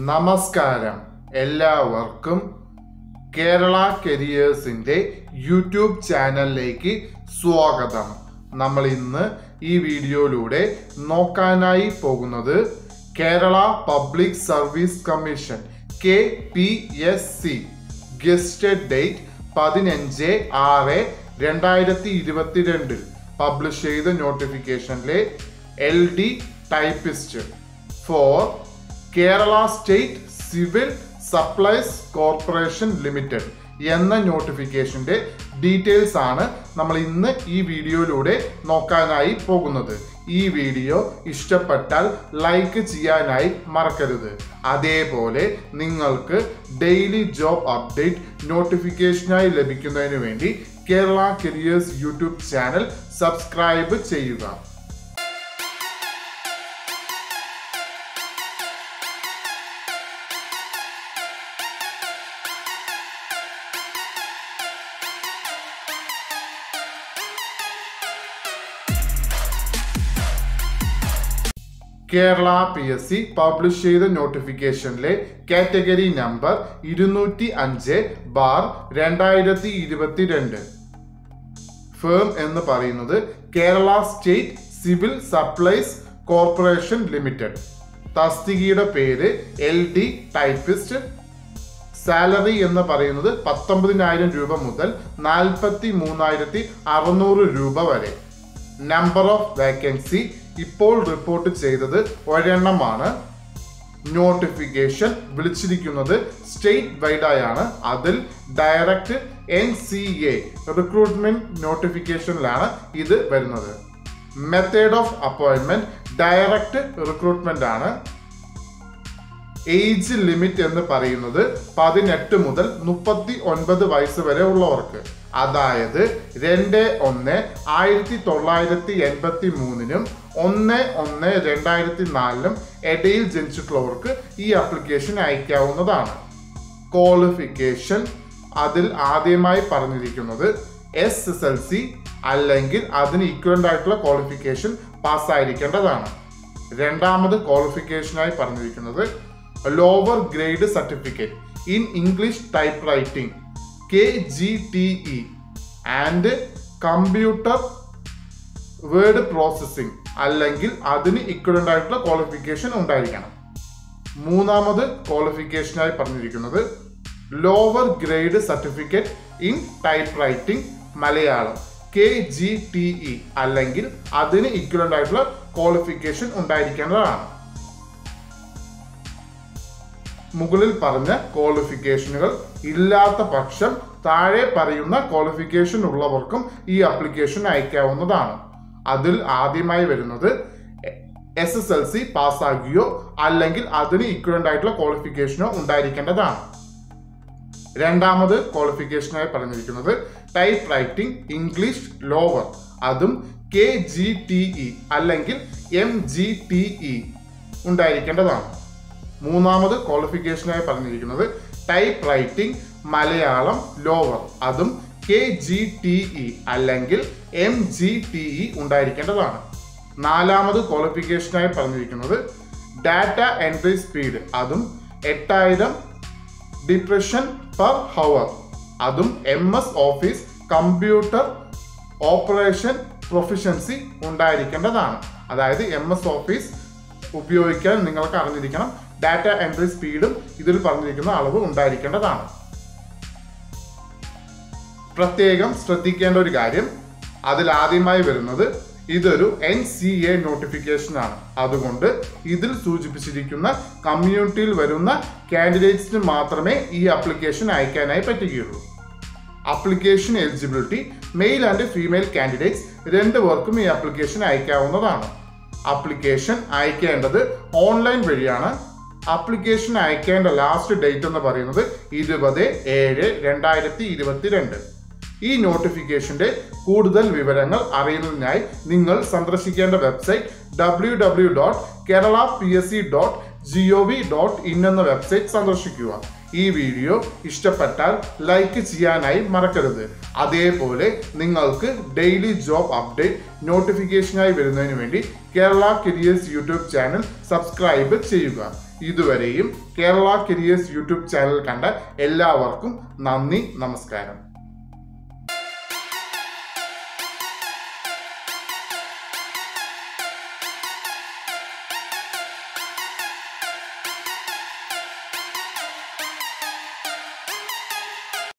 നമസ്കാരം എല്ലാവർക്കും കേരള കരിയേഴ്സിൻ്റെ യൂട്യൂബ് ചാനലിലേക്ക് സ്വാഗതം നമ്മൾ ഇന്ന് ഈ വീഡിയോയിലൂടെ നോക്കാനായി പോകുന്നത് Kerala public service commission K P S C gazetted date പതിനഞ്ച് ആറ് രണ്ടായിരത്തി ഇരുപത്തിരണ്ടിൽ പബ്ലിഷ് ചെയ്ത നോട്ടിഫിക്കേഷനിലെ L D typist for Kerala state civil supplies corporation limited എന്ന നോട്ടിഫിക്കേഷന്റെ ഡീറ്റെയിൽസ് ആണ് നമ്മൾ ഇന്ന് ഈ വീഡിയോയിലൂടെ നോക്കാനായി പോകുന്നത് ഈ വീഡിയോ ഇഷ്ടപ്പെട്ടാൽ ലൈക്ക് ചെയ്യാനായി മറക്കരുത് അതേപോലെ നിങ്ങൾക്ക് ഡെയിലി ജോബ് അപ്ഡേറ്റ് നോട്ടിഫിക്കേഷനായി ലഭിക്കുന്നതിന് വേണ്ടി Kerala careers YouTube channel subscribe ചെയ്യുക Kerala P S C publish ചെയ്ത നോട്ടിഫിക്കേഷനിലെ കാറ്റഗറി നമ്പർ ഇരുന്നൂറ്റി അഞ്ച് ബാർ രണ്ടായിരത്തി ഇരുപത്തിരണ്ട് ഫേം എന്ന് പറയുന്നത് Kerala state civil supplies corporation limited തസ്തികയുടെ പേര് എൽ ഡി ടൈപ്പിസ്റ്റ് സാലറി എന്ന് പറയുന്നത് പത്തൊമ്പതിനായിരം രൂപ മുതൽ നാൽപ്പത്തി മൂന്നായിരത്തി അറുന്നൂറ് രൂപ വരെ നമ്പർ ഓഫ് വേക്കൻസി ഇപ്പോൾ റിപ്പോർട്ട് ചെയ്തത് ഒരെണ്ണമാണ് നോട്ടിഫിക്കേഷൻ വിളിച്ചിരിക്കുന്നത് സ്റ്റേറ്റ് വൈഡായാണ് അതിൽ direct N C A recruitment നോട്ടിഫിക്കേഷനിലാണ് ഇത് വരുന്നത് method of appointment direct recruitment ആണ് ഏജ് ലിമിറ്റ് എന്ന് പറയുന്നത് പതിനെട്ട് മുതൽ മുപ്പത്തി ഒൻപത് വയസ്സ് വരെ ഉള്ളവർക്ക് അതായത് രണ്ട് ഒന്ന് ആയിരത്തി തൊള്ളായിരത്തി എൺപത്തി മൂന്നിനും ഒന്ന് ഒന്ന് രണ്ടായിരത്തി നാലിനും ഇടയിൽ ജനിച്ചിട്ടുള്ളവർക്ക് ഈ ആപ്ലിക്കേഷൻ അയക്കാവുന്നതാണ് ക്വാളിഫിക്കേഷൻ അതിൽ ആദ്യമായി പറഞ്ഞിരിക്കുന്നത് എസ് എസ് എൽ സി അല്ലെങ്കിൽ അതിന് ഈക്വലന്റ് ആയിട്ടുള്ള ക്വാളിഫിക്കേഷൻ പാസ്സായിരിക്കേണ്ടതാണ് രണ്ടാമത് ക്വാളിഫിക്കേഷനായി പറഞ്ഞിരിക്കുന്നത് lower grade certificate in English type writing K G T E and computer word processing അല്ലെങ്കിൽ അതിന് ഇക്വലന്റ് ആയിട്ടുള്ള ക്വാളിഫിക്കേഷൻ ഉണ്ടായിരിക്കണം മൂന്നാമത് ക്വാളിഫിക്കേഷനായി പറഞ്ഞിരിക്കുന്നത് lower grade certificate in type writing Malayalam K G T E അല്ലെങ്കിൽ അതിന് ഇക്വലന്റ് ആയിട്ടുള്ള ക്വാളിഫിക്കേഷൻ ഉണ്ടായിരിക്കേണ്ടതാണ് മുകളിൽ പറഞ്ഞ ക്വാളിഫിക്കേഷനുകൾ ഇല്ലാത്ത പക്ഷം താഴെ പറയുന്ന ക്വാളിഫിക്കേഷൻ ഉള്ളവർക്കും ഈ ആപ്ലിക്കേഷൻ അയക്കാവുന്നതാണ് അതിൽ ആദ്യമായി വരുന്നത് എസ് എസ് എൽ സി പാസ്സാകുകയോ അല്ലെങ്കിൽ അതിന് ഇക്വലന്റ് ആയിട്ടുള്ള ക്വാളിഫിക്കേഷനോ ഉണ്ടായിരിക്കേണ്ടതാണ് രണ്ടാമത് ക്വാളിഫിക്കേഷനായി പറഞ്ഞിരിക്കുന്നത് ടൈപ്പ് റൈറ്റിംഗ് ഇംഗ്ലീഷ് ലോവർ അതും കെ ജി ടി ഇ അല്ലെങ്കിൽ എം ജി ടി ഇ ഉണ്ടായിരിക്കേണ്ടതാണ് മൂന്നാമത് ക്വാളിഫിക്കേഷനായി പറഞ്ഞിരിക്കുന്നത് ടൈപ്പ് റൈറ്റിംഗ് മലയാളം ലോവർ അതും കെ ജി ടി ഇ അല്ലെങ്കിൽ എം ജി ടി ഇ ഉണ്ടായിരിക്കേണ്ടതാണ് നാലാമത് ക്വാളിഫിക്കേഷനായി പറഞ്ഞിരിക്കുന്നത് ഡാറ്റ എൻട്രി സ്പീഡ് അതും എട്ടായിരം ഡിപ്രഷൻ പെർ ഹവർ അതും M S office computer operation proficiency ഉണ്ടായിരിക്കേണ്ടതാണ് അതായത് എം എസ് ഓഫീസ് ഉപയോഗിക്കാൻ നിങ്ങൾക്ക് അറിഞ്ഞിരിക്കണം ഡാറ്റ എൻട്രി സ്പീഡും ഇതിൽ പറഞ്ഞിരിക്കുന്ന അളവ് ഉണ്ടായിരിക്കേണ്ടതാണ് പ്രത്യേകം ശ്രദ്ധിക്കേണ്ട ഒരു കാര്യം അതിൽ ആദ്യമായി വരുന്നത് ഇതൊരു എൻ സി എ നോട്ടിഫിക്കേഷൻ ആണ് അതുകൊണ്ട് ഇതിൽ സൂചിപ്പിച്ചിരിക്കുന്ന കമ്മ്യൂണിറ്റിയിൽ വരുന്ന കാൻഡിഡേറ്റ്സിന് മാത്രമേ ഈ ആപ്ലിക്കേഷൻ അയക്കാനായി പറ്റുകയുള്ളൂ application eligibility male and female candidates രണ്ടു പേർക്കും ഈ ആപ്ലിക്കേഷൻ അയക്കാവുന്നതാണ് ആപ്ലിക്കേഷൻ അയക്കേണ്ടത് ഓൺലൈൻ വഴിയാണ് ആപ്ലിക്കേഷൻ അയക്കേണ്ട ലാസ്റ്റ് ഡേറ്റ് എന്ന് പറയുന്നത് ഇരുപത് ഏഴ് രണ്ടായിരത്തി ഇരുപത്തിരണ്ട് ഈ നോട്ടിഫിക്കേഷന്റെ കൂടുതൽ വിവരങ്ങൾ അറിയുന്നതിനായി നിങ്ങൾ സന്ദർശിക്കേണ്ട website W W dot Kerala P S C dot G O V dot in എന്ന വെബ്സൈറ്റ് സന്ദർശിക്കുക ഈ വീഡിയോ ഇഷ്ടപ്പെട്ടാൽ ലൈക്ക് ചെയ്യാനായി മറക്കരുത് അതേപോലെ നിങ്ങൾക്ക് ഡെയിലി ജോബ് അപ്ഡേറ്റ് നോട്ടിഫിക്കേഷനായി വരുന്നതിന് വേണ്ടി Kerala careers YouTube channel subscribe ചെയ്യുക ഇതുവരെയും കേരള കരിയേഴ്സ് യൂട്യൂബ് ചാനൽ കണ്ട എല്ലാവർക്കും നന്ദി നമസ്കാരം